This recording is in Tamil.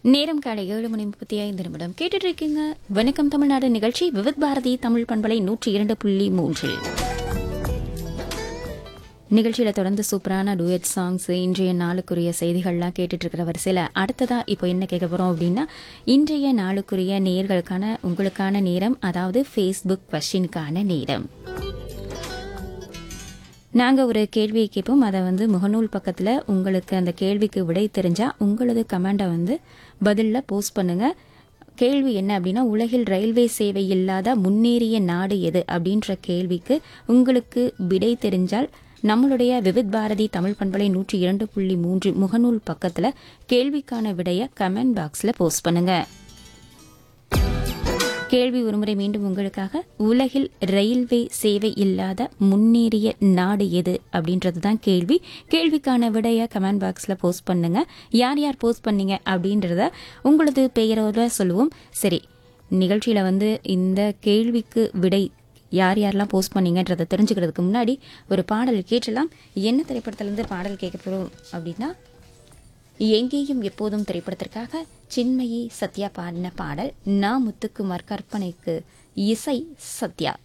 நேரம் காலை ஏழு மணி முப்பத்தி ஐந்து நிமிடம் கேட்டுட்டு இருக்கீங்க வணக்கம் தமிழ்நாடு நிகழ்ச்சி விவித் பாரதி தமிழ் பண்பலை நூற்றி இரண்டு புள்ளி மூன்றில் நிகழ்ச்சியில தொடர்ந்து சூப்பரான டூயட் சாங்ஸ் இன்றைய நாளுக்குரிய செய்திகள்லாம் கேட்டுட்டு இருக்கிற வரிசையில அடுத்ததா இப்போ என்ன கேட்க போறோம் அப்படின்னா இன்றைய நாளுக்குரிய நேர்களுக்கான உங்களுக்கான நேரம் அதாவது ஃபேஸ்புக் கொஸ்டினுக்கான நேரம் நாங்கள் ஒரு கேள்வியை கேட்போம் அதை வந்து முகநூல் பக்கத்தில் உங்களுக்கு அந்த கேள்விக்கு விடை தெரிஞ்சால் உங்களது கமெண்டை வந்து பதிலில் போஸ்ட் பண்ணுங்க கேள்வி என்ன அப்படின்னா உலகில் ரயில்வே சேவை இல்லாத முன்னேறிய நாடு எது அப்படின்ற கேள்விக்கு உங்களுக்கு விடை தெரிஞ்சால் நம்மளுடைய விவித் பாரதி தமிழ் பண்பலை நூற்றி இரண்டு புள்ளி மூன்று முகநூல் பக்கத்தில் கேள்விக்கான விடையை கமெண்ட் பாக்ஸில் போஸ்ட் பண்ணுங்க கேள்வி ஒருமுறை மீண்டும் உங்களுக்காக உலகில் ரயில்வே சேவை இல்லாத முன்னேறிய நாடு எது அப்படின்றது தான் கேள்வி கேள்விக்கான விடைய கமெண்ட் பாக்ஸில் போஸ்ட் பண்ணுங்க யார் யார் போஸ்ட் பண்ணீங்க அப்படின்றத உங்களது பெயரோட சொல்லுவோம் சரி நிகழ்ச்சியில் வந்து இந்த கேள்விக்கு விடை யார் யாரெல்லாம் போஸ்ட் பண்ணீங்கன்றதை தெரிஞ்சுக்கிறதுக்கு முன்னாடி ஒரு பாடல் கேட்டலாம் என்ன திரைப்படத்திலிருந்து பாடல் கேட்க போகிறோம் அப்படின்னா எங்கேயும் எப்போதும் திரைப்படத்திற்காக சின்மயி சத்யா பாடின பாடல் நா முத்துக்குமார் கற்பனைக்கு இசை சத்யா